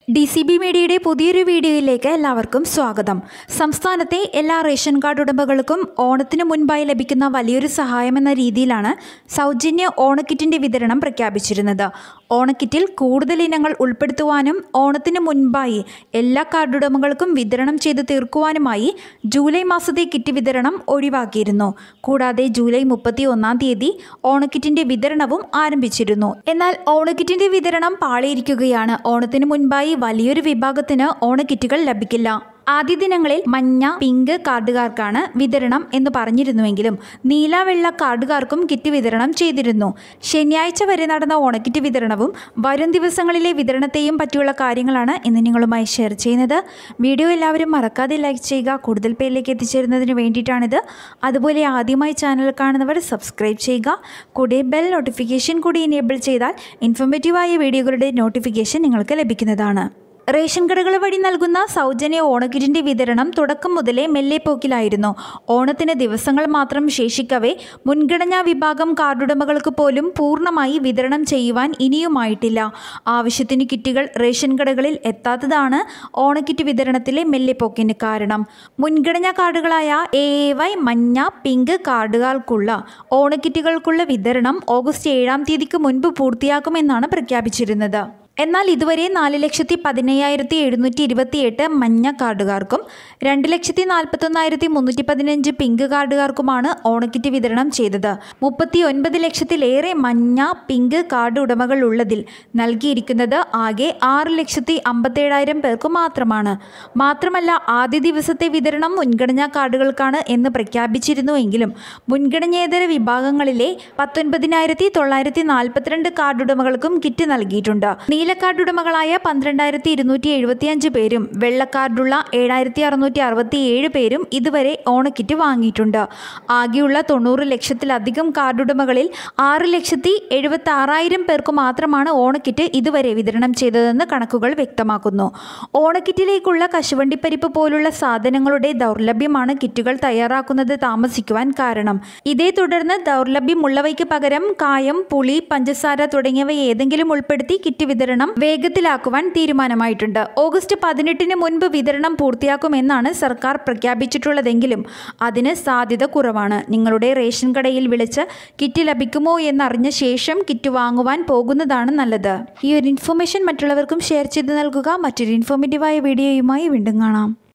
D C B മീഡിയയുടെ പുതിയൊരു വീഡിയോയിലേക്ക് എല്ലാവർക്കും സ്വാഗതം സംസ്ഥാനത്തെ എല്ലാ റേഷൻ കാർഡ് ഉടമകൾക്കും ഓണത്തിന് മുൻപായി ലഭിക്കുന്ന വലിയൊരു സഹായമെന്ന രീതിയിലാണ് സൗജന്യ ഓണക്കിറ്റിൻ്റെ വിതരണം പ്രഖ്യാപിച്ചിരുന്നത് ഓണക്കിറ്റിൽ കൂടുതൽ ഇനങ്ങൾ ഉൾപ്പെടുത്തുവാനും ഓണത്തിന് മുൻപായി എല്ലാ കാർഡ് ഉടമകൾക്കും വിതരണം ചെയ്ത് തീർക്കുവാനുമായി ജൂലൈ മാസത്തെ കിറ്റ് വിതരണം ഒഴിവാക്കിയിരുന്നു കൂടാതെ ജൂലൈ മുപ്പത്തി ഒന്നാം തീയതി ഓണക്കിറ്റിൻ്റെ വിതരണവും ആരംഭിച്ചിരുന്നു എന്നാൽ ഓണക്കിറ്റിൻ്റെ വിതരണം പാളിയിരിക്കുകയാണ് ഓണത്തിന് മുൻപായി വലിയൊരു വിഭാഗത്തിന് ഓണക്കിറ്റുകൾ ലഭിക്കില്ല ആദ്യ ദിനങ്ങളിൽ മഞ്ഞ പിങ്ക് കാർഡുകാർക്കാണ് വിതരണം എന്ന് പറഞ്ഞിരുന്നുവെങ്കിലും നീല വെള്ള കാർഡുകാർക്കും കിറ്റ് വിതരണം ചെയ്തിരുന്നു ശനിയാഴ്ച വരെ നടന്ന ഓണക്കിറ്റ് വിതരണവും വരും ദിവസങ്ങളിലെ വിതരണത്തെയും പറ്റിയുള്ള കാര്യങ്ങളാണ് ഇന്ന് നിങ്ങളുമായി ഷെയർ ചെയ്യുന്നത് വീഡിയോ എല്ലാവരും മറക്കാതെ ലൈക്ക് ചെയ്യുക കൂടുതൽ പേരിലേക്ക് എത്തിച്ചേരുന്നതിന് വേണ്ടിയിട്ടാണിത് അതുപോലെ ആദ്യമായി ചാനൽ കാണുന്നവർ സബ്സ്ക്രൈബ് ചെയ്യുക കൂടെ ബെൽ നോട്ടിഫിക്കേഷൻ കൂടി എനേബിൾ ചെയ്താൽ ഇൻഫോർമേറ്റീവായ വീഡിയോകളുടെ നോട്ടിഫിക്കേഷൻ നിങ്ങൾക്ക് ലഭിക്കുന്നതാണ് റേഷൻ കടകൾ വഴി നൽകുന്ന സൗജന്യ ഓണക്കിറ്റിൻ്റെ വിതരണം തുടക്കം മുതലേ മെല്ലെപ്പോക്കിലായിരുന്നു ഓണത്തിന് ദിവസങ്ങൾ മാത്രം ശേഷിക്കവേ മുൻഗണനാ വിഭാഗം കാർഡുടമകൾക്ക് പോലും പൂർണ്ണമായി വിതരണം ചെയ്യുവാൻ ഇനിയുമായിട്ടില്ല ആവശ്യത്തിന് കിറ്റുകൾ റേഷൻ കടകളിൽ എത്താത്തതാണ് ഓണക്കിറ്റ് വിതരണത്തിലെ മെല്ലെപ്പോക്കിന് കാരണം മുൻഗണനാ കാർഡുകളായ എ വൈ മഞ്ഞ പിങ്ക് കാർഡുകാർക്കുള്ള ഓണക്കിറ്റുകൾക്കുള്ള വിതരണം ഓഗസ്റ്റ് ഏഴാം തീയതിക്ക് മുൻപ് പൂർത്തിയാക്കുമെന്നാണ് പ്രഖ്യാപിച്ചിരുന്നത് എന്നാൽ ഇതുവരെ നാല് ലക്ഷത്തി പതിനയ്യായിരത്തി എഴുന്നൂറ്റി ഇരുപത്തിയെട്ട് മഞ്ഞ കാർഡുകാർക്കും രണ്ട് ലക്ഷത്തി നാൽപ്പത്തൊന്നായിരത്തി മുന്നൂറ്റി പതിനഞ്ച് പിങ്ക് കാർഡുകാർക്കുമാണ് ഓണക്കിറ്റ് വിതരണം ചെയ്തത് മുപ്പത്തി ഒൻപത് ലക്ഷത്തിലേറെ മഞ്ഞ പിങ്ക് കാർഡ് ഉടമകൾ ഉള്ളതിൽ നൽകിയിരിക്കുന്നത് ആകെ ആറ് ലക്ഷത്തി അമ്പത്തേഴായിരം പേർക്ക് മാത്രമാണ് മാത്രമല്ല ആദ്യ ദിവസത്തെ വിതരണം മുൻഗണനാ കാർഡുകൾക്കാണ് എന്ന് പ്രഖ്യാപിച്ചിരുന്നുവെങ്കിലും മുൻഗണനേതര വിഭാഗങ്ങളിലെ പത്തൊൻപതിനായിരത്തി തൊള്ളായിരത്തി നാൽപ്പത്തിരണ്ട് കാർഡുടമകൾക്കും കിറ്റ് നൽകിയിട്ടുണ്ട് നീലക്കാർഡ് ഉടമകളായ പന്ത്രണ്ടായിരത്തി ഇരുന്നൂറ്റി എഴുപത്തിയഞ്ച് പേരും വെള്ളക്കാർഡുള്ള ഏഴായിരത്തി അറുന്നൂറ്റി അറുപത്തി ഏഴ് പേരും ഇതുവരെ ഓണക്കിറ്റ് വാങ്ങിയിട്ടുണ്ട് ആകെയുള്ള തൊണ്ണൂറ് ലക്ഷത്തിലധികം കാർഡുടമകളിൽ ആറ് ലക്ഷത്തി എഴുപത്തി ആറായിരം പേർക്ക് മാത്രമാണ് ഓണക്കിറ്റ് ഇതുവരെ വിതരണം ചെയ്തതെന്ന് കണക്കുകൾ വ്യക്തമാക്കുന്നു ഓണക്കിറ്റിലേക്കുള്ള കശുവണ്ടിപ്പരിപ്പ് പോലുള്ള സാധനങ്ങളുടെ ദൗർലഭ്യമാണ് കിറ്റുകൾ തയ്യാറാക്കുന്നത് താമസിക്കുവാൻ കാരണം ഇതേ തുടർന്ന് ദൗർലഭ്യമുള്ളവയ്ക്ക് പകരം കായം പുളി പഞ്ചസാര തുടങ്ങിയവ ഏതെങ്കിലും ഉൾപ്പെടുത്തി കിറ്റ് വിതരണം വേഗത്തിലാക്കുവാൻ തീരുമാനമായിട്ടുണ്ട് ഓഗസ്റ്റ് പതിനെട്ടിന് മുൻപ് വിതരണം പൂർത്തിയാക്കുമെന്നാണ് സർക്കാർ പ്രഖ്യാപിച്ചിട്ടുള്ളതെങ്കിലും അതിന് സാധ്യത കുറവാണ് നിങ്ങളുടെ റേഷൻ കടയിൽ വിളിച്ച് കിറ്റ് ലഭിക്കുമോ എന്നറിഞ്ഞ ശേഷം കിറ്റ് വാങ്ങുവാൻ പോകുന്നതാണ് നല്ലത് ഈ ഒരു ഇൻഫർമേഷൻ മറ്റുള്ളവർക്കും ഷെയർ ചെയ്ത് നൽകുക മറ്റൊരു ഇൻഫോർമേറ്റീവായ വീഡിയോയുമായി വീണ്ടും കാണാം